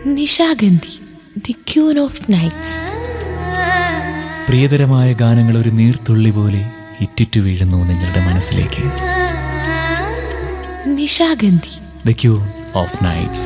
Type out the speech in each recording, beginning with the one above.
Nishagandhi the queen of nights പ്രിയതരമായ ഗാനങ്ങൾ ഒരു നീർത്തുള്ളി പോലെ ഇറ്റിറ്റു വീഴുന്നു നിങ്ങളുടെ മനസ്സിലേക്ക് Nishagandhi the queen of nights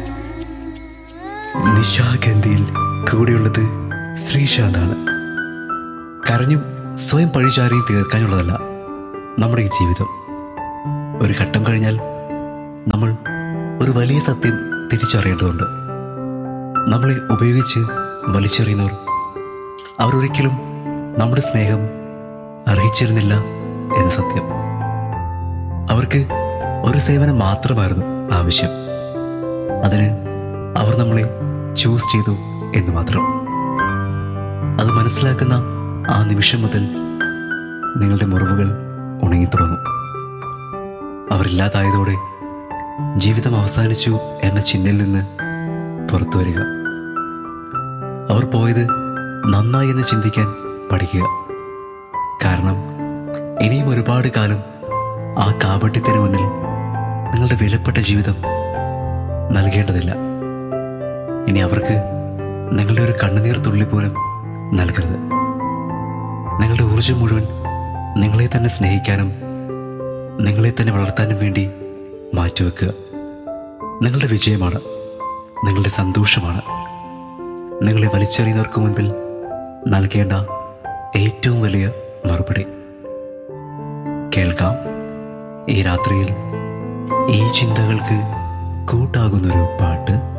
നിശാഗന്ധിയിൽ കൂടെയുള്ളത് ശ്രീശാന്താണ് കരഞ്ഞും സ്വയം പഴിചാരിയും തീർക്കാനുള്ളതല്ല നമ്മുടെ ഈ ജീവിതം ഒരു ഘട്ടം കഴിഞ്ഞാൽ നമ്മൾ ഒരു വലിയ സത്യം തിരിച്ചറിയേണ്ടതുണ്ട് നമ്മളെ ഉപയോഗിച്ച് വലിച്ചെറിയുന്നവർ അവരൊരിക്കലും നമ്മുടെ സ്നേഹം അർഹിച്ചിരുന്നില്ല എന്ന സത്യം അവർക്ക് ഒരു സേവനം മാത്രമായിരുന്നു ആവശ്യം അതിന് അവർ നമ്മളെ ചൂസ് ചെയ്തു എന്ന് മാത്രം അത് മനസ്സിലാക്കുന്ന ആ നിമിഷം മുതൽ നിങ്ങളുടെ മുറിവുകൾ ഉണങ്ങി തുടങ്ങും അവരില്ലാതായതോടെ ജീവിതം അവസാനിച്ചു എന്ന ചിന്തയിൽ നിന്ന് പുറത്തു വരിക അവർ പോയത് നന്നായി എന്ന് ചിന്തിക്കാൻ പഠിക്കുക കാരണം ഇനിയും ഒരുപാട് കാലം ആ കാപട്യത്തിന് മുന്നിൽ നിങ്ങളുടെ വിലപ്പെട്ട ജീവിതം നൽകേണ്ടതില്ല ഇനി അവർക്ക് നിങ്ങളുടെ ഒരു കണ്ണുനീർ തുള്ളി പോലും നൽകരുത് നിങ്ങളുടെ ഊർജം മുഴുവൻ നിങ്ങളെ തന്നെ സ്നേഹിക്കാനും നിങ്ങളെ തന്നെ വളർത്താനും വേണ്ടി മാറ്റിവെക്കുക നിങ്ങളുടെ വിജയമാണ് നിങ്ങളുടെ സന്തോഷമാണ് നിങ്ങളെ വലിച്ചെറിയുന്നവർക്ക് മുൻപിൽ നൽകേണ്ട ഏറ്റവും വലിയ മറുപടി കേൾക്കാം ഈ രാത്രിയിൽ ഈ ചിന്തകൾക്ക് കൂട്ടാകുന്നൊരു പാട്ട്